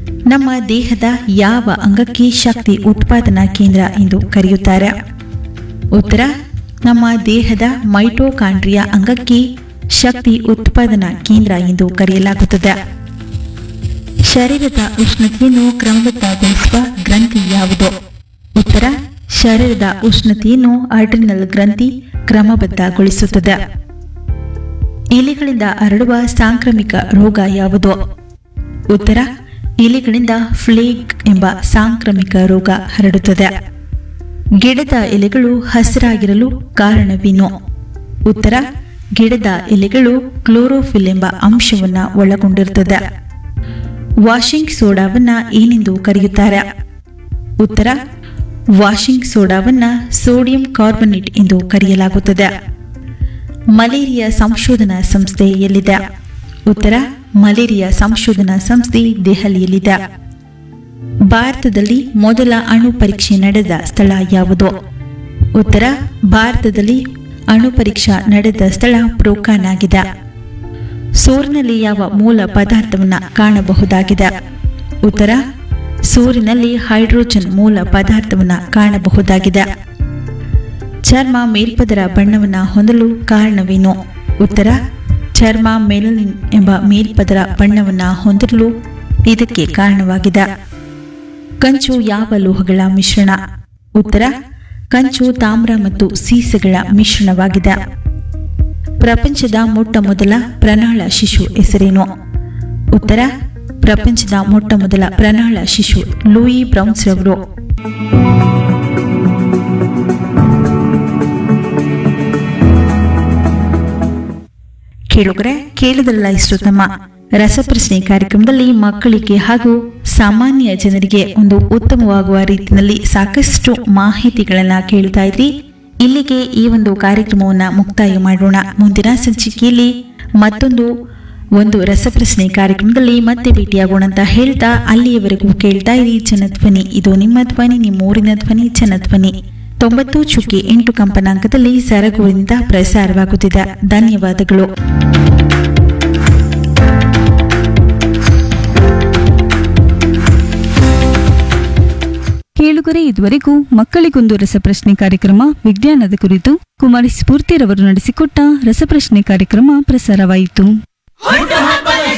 ನಮ್ಮ ದೇಹದ ಯಾವ ಅಂಗಕ್ಕೆ ಶಕ್ತಿ ಉತ್ಪಾದನಾ ಕೇಂದ್ರ ಎಂದು ಕರೆಯುತ್ತಾರೆ ಉತ್ತರ ನಮ್ಮ ದೇಹದ ಮೈಟೋಕಾಂಡ್ರಿಯಾ ಅಂಗಕ್ಕೆ ಶಕ್ತಿ ಉತ್ಪಾದನಾ ಕೇಂದ್ರ ಎಂದು ಕರೆಯಲಾಗುತ್ತದೆ ಶರೀರದ ಉಷ್ಣತೆಯನ್ನು ಕ್ರಮಬದ್ಧಗೊಳಿಸುವ ಗ್ರಂಥಿ ಯಾವುದು ಉತ್ತರ ಶರೀರದ ಉಷ್ಣತೆಯನ್ನು ಅಡ್ರಿನಲ್ ಗ್ರಂಥಿ ಕ್ರಮಬದ್ಧಗೊಳಿಸುತ್ತದೆ ಇಲಿಗಳಿಂದ ಹರಡುವ ಸಾಂಕ್ರಾಮಿಕ ರೋಗ ಯಾವುದು ಉತ್ತರ ಇಲಿಗಳಿಂದ ಫ್ಲೇಗ್ ಎಂಬ ಸಾಂಕ್ರಾಮಿಕ ರೋಗ ಹರಡುತ್ತದೆ ಗಿಡದ ಎಲೆಗಳು ಹಸಿರಾಗಿರಲು ಕಾರಣವೇನು ಉತ್ತರ ಗಿಡದ ಎಲೆಗಳು ಕ್ಲೋರೋಫಿಲ್ ಎಂಬ ಅಂಶವನ್ನು ಒಳಗೊಂಡಿರುತ್ತದೆ ವಾಷಿಂಗ್ ಸೋಡಾವನ್ನ ಏನೆಂದು ಕರೆಯುತ್ತಾರೆ ಉತ್ತರ ವಾಷಿಂಗ್ ಸೋಡಾವನ್ನ ಸೋಡಿಯಂ ಕಾರ್ಬನೇಟ್ ಎಂದು ಕರೆಯಲಾಗುತ್ತದೆ ಮಲೇರಿಯಾ ಸಂಶೋಧನಾ ಸಂಸ್ಥೆ ಎಲ್ಲಿದೆ ಉತ್ತರ ಮಲೇರಿಯಾ ಸಂಶೋಧನಾ ಸಂಸ್ಥೆ ದೆಹಲಿಯಲ್ಲಿದೆ ಭಾರತದಲ್ಲಿ ಮೊದಲ ಅಣು ಪರೀಕ್ಷೆ ನಡೆದ ಸ್ಥಳ ಯಾವುದು ಉತ್ತರ ಭಾರತದಲ್ಲಿ ಅಣು ಪರೀಕ್ಷಾ ನಡೆದ ಸ್ಥಳ ಪ್ರೋಕಾನ್ ಆಗಿದೆ ಸೂರ್ಯನಲ್ಲಿ ಯಾವ ಮೂಲ ಪದಾರ್ಥವನ್ನು ಕಾಣಬಹುದಾಗಿದೆ ಉತ್ತರ ಸೂರ್ಯನಲ್ಲಿ ಹೈಡ್ರೋಜನ್ ಮೂಲ ಪದಾರ್ಥವನ್ನು ಕಾಣಬಹುದಾಗಿದೆ ಚರ್ಮ ಮೇಲ್ಪದರ ಬಣ್ಣವನ್ನು ಹೊಂದಲು ಕಾರಣವೇನು ಉತ್ತರ ಚರ್ಮ ಮೆಲನಿನ್ ಎಂಬ ಮೇಲ್ಪದರ ಬಣ್ಣವನ್ನು ಹೊಂದಲು ಇದಕ್ಕೆ ಕಾರಣವಾಗಿದೆ ಕಂಚು ಯಾವ ಲೋಹಗಳ ಮಿಶ್ರಣ ಉತ್ತರ ಕಂಚು ತಾಮ್ರ ಮತ್ತು ಸೀಸಗಳ ಮಿಶ್ರಣವಾಗಿದೆ ಪ್ರಪಂಚದ ಮೊಟ್ಟ ಮೊದಲ ಪ್ರಣಾಳ ಶಿಶು ಹೆಸರೇನು ಉತ್ತರ ಪ್ರಪಂಚದ ಮೊಟ್ಟ ಮೊದಲ ಪ್ರಣಾಳ ಶಿಶು ಲೂಯಿ ಬ್ರೌನ್ಸ್ ರವರು ಕೇಳುಗರೆ ಕೇಳಿದ್ರಲ್ಲ ಇಷ್ಟು ನಮ್ಮ ರಸಪ್ರಶ್ನೆ ಕಾರ್ಯಕ್ರಮದಲ್ಲಿ ಮಕ್ಕಳಿಗೆ ಹಾಗೂ ಸಾಮಾನ್ಯ ಜನರಿಗೆ ಒಂದು ಉತ್ತಮವಾಗುವ ರೀತಿಯಲ್ಲಿ ಸಾಕಷ್ಟು ಮಾಹಿತಿಗಳನ್ನ ಕೇಳ್ತಾ ಇದ್ರಿ ಇಲ್ಲಿಗೆ ಈ ಒಂದು ಕಾರ್ಯಕ್ರಮವನ್ನ ಮುಕ್ತಾಯ ಮಾಡೋಣ ಮುಂದಿನ ಸಂಚಿಕೆಯಲ್ಲಿ ಮತ್ತೊಂದು ಒಂದು ರಸಪ್ರಶ್ನೆ ಕಾರ್ಯಕ್ರಮದಲ್ಲಿ ಮತ್ತೆ ಭೇಟಿಯಾಗೋಣ ಅಂತ ಹೇಳ್ತಾ ಅಲ್ಲಿಯವರೆಗೂ ಕೇಳ್ತಾ ಇರಿ ಜನಧ್ವನಿ ಇದು ನಿಮ್ಮ ಧ್ವನಿ ನಿಮ್ಮ ಊರಿನ ಧ್ವನಿ ಜನಧ್ವನಿ ತೊಂಬತ್ತು ಚುಕ್ಕಿ ಎಂಟು ಕಂಪನಾಂಕದಲ್ಲಿ ಸರಗೂರಿನಿಂದ ಪ್ರಸಾರವಾಗುತ್ತಿದೆ ಧನ್ಯವಾದಗಳು ಕೇಳುಗರೆ ಇದುವರೆಗೂ ಮಕ್ಕಳಿಗೊಂದು ರಸಪ್ರಶ್ನೆ ಕಾರ್ಯಕ್ರಮ ವಿಜ್ಞಾನದ ಕುರಿತು ಕುಮಾರಿ ಸ್ಫೂರ್ತಿರವರು ನಡೆಸಿಕೊಟ್ಟ ರಸಪ್ರಶ್ನೆ ಕಾರ್ಯಕ್ರಮ ಪ್ರಸಾರವಾಯಿತು ಹೊಟ್ಟು ಹಬ್ಬದ